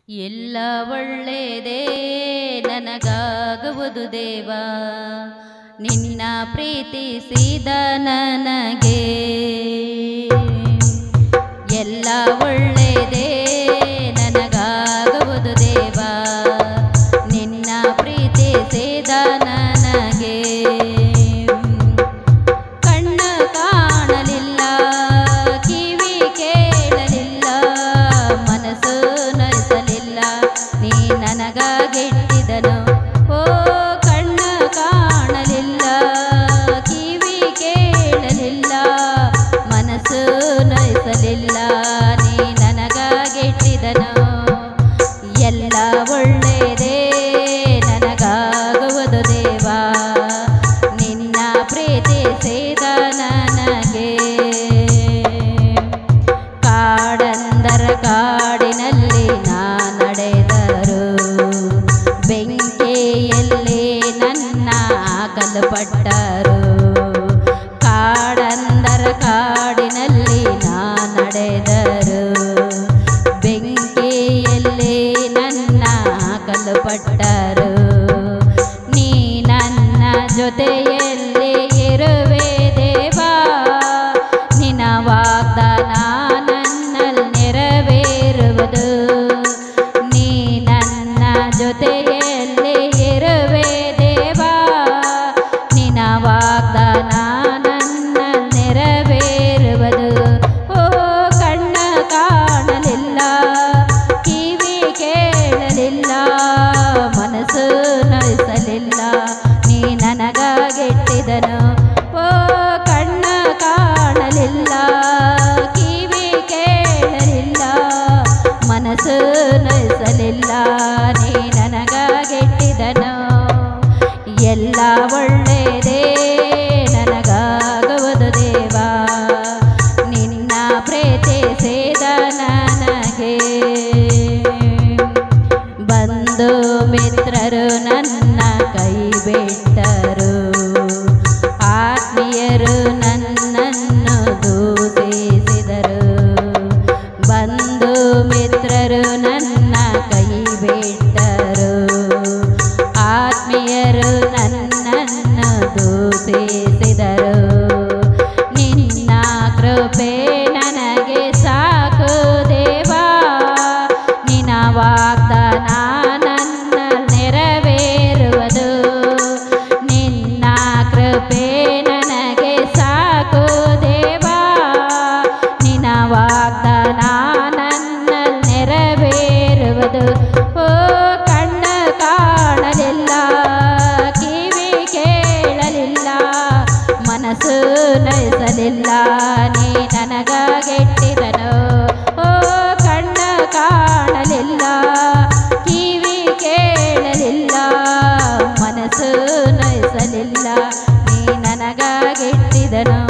ಎಲ್ಲ ಒಳ್ಳೆಯದೇ ನನಗಾಗುವುದು ದೇವ ನಿನ್ನ ಪ್ರೀತಿಸಿದ ನನಗೆ ಎಲ್ಲ ಒಳ್ಳೆಯದೇ ನನಗಾಗುವುದು ದೇವ ನಿನ್ನ ಪ್ರೀತಿಸಿದ ನನಗೆ ಕಣ್ಣು ಕಾಣಲಿಲ್ಲ ಕಿವಿ ಕೇಳಲಿಲ್ಲ ಮನಸ್ಸು ನರಿಸಲಿಲ್ಲ ನೀ ನನಗಾಗೆಟ್ಟಿದನು ಓ ಕಣ್ಣು ಕಾಣಲಿಲ್ಲ ಕಿವಿ ಕೇಳಲಿಲ್ಲ ಮನಸ್ಸು ನರಿಸಲಿಲ್ಲ ನೀ ನನಗಾಗೆಟ್ಟಿದನು ಎಲ್ಲ ಒಳ್ಳೆಯದೇ ನನಗಾಗುವುದು ದೇವಾ ನಿನ್ನ ಪ್ರೀತಿಸಿದ ನನಗೆ ಕಾಡಂದರ ಕಾಡಿನಲ್ಲಿ ನಾ ನಡೆದರು ಬೆಂಕಿಯಲ್ಲಿ ನನ್ನ ಹಾಕಲ್ಪಟ್ಟರು ಕಾಡಂದರ ಕಾಡಿನಲ್ಲಿ ನಾ ನಡೆದರು ಬೆಂಕಿಯಲ್ಲಿ ನನ್ನ ಹಾಕಲ್ಪಟ್ಟರು ನೀ ನನ್ನ ಜೊತೆಯಲ್ಲಿ ಇರುವೆ ದೇವಾ ನಿನ್ನ ವಾಗ್ದಾನ ನನ್ನಲ್ಲಿ ನೆರವೇರುವುದು ನೀ ನನ್ನ ಜೊತೆಯಲ್ಲಿ ಇರುವೆ ದೇವಾ ನಿನ್ನ ವಾಗ್ದಾನ ನನ್ನಲ್ಲಿ ನೆರವೇರುವುದು ಓ ಕಣ್ಣ ಕಾಣಲಿಲ್ಲ ಕಿವಿ ಕೇಳಲಿಲ್ಲ ಮನಸ್ಸು ನಯಿಸಲಿಲ್ಲ ನೀ ನನಗಾಗೆಟ್ಟಿದನು ಓ ಕಣ್ಣ ಕಾಣಲಿಲ್ಲ ಕಿವಿ ಕೇಳಲಿಲ್ಲ ಮನಸ್ಸು ನಯಿಸಲಿಲ್ಲ ನೀ ನನಗಾಗೆಟ್ಟಿದನು ಎಲ್ಲ ಒಳ್ಳೆಯದೇ ನನಗಾಗುವುದು ದೇವಾ ನಿನ್ನ ಪ್ರೀತಿಸಿದ ನನಗೆ ಬಂಧು ಮಿತ್ರರು ನನ್ನ ಕೈ ಬಿಟ್ಟರು ಆತ್ಮೀಯರು ನನ್ನನ್ನು ದೂಷಿಸಿದರು ಬಂಧು ಮಿತ್ರರು ನನ್ನ ಕೈ ಬಿಟ್ಟರು ಆತ್ಮೀಯರು ನನ್ನನ್ನು ದೂಷಿಸಿದರು ನಿನ್ನ ಕೃಪೆ ನನಗೆ ಸಾಕು ದೇವಾ ನಿನ್ನ ವಾಗ್ದಾನ ನನ್ನ ನೆರವೇರುವುದು ನಿನ್ನ ಕೃಪೆ ನನಗೆ ಸಾಕು ದೇವಾ ನಿನ್ನ ವಾಗ್ದಾನ ನನ್ನ ನೆರವೇರುವುದು ಓ ಕಣ್ಣ ಕಾಣಲಿಲ್ಲ ಕಿವಿ ಕೇಳಲಿಲ್ಲ ಮನಸ್ಸು ನಯಿಸಲಿಲ್ಲ ನೀ ನನಗಾಗೆಟ್ಟಿದನು ಓ ಕಣ್ಣ ಕಾಣಲಿಲ್ಲ ಕಿವಿ ಕೇಳಲಿಲ್ಲ ಮನಸ್ಸು ನಯಿಸಲಿಲ್ಲ ನೀ ನನಗಾಗೆಟ್ಟಿದನು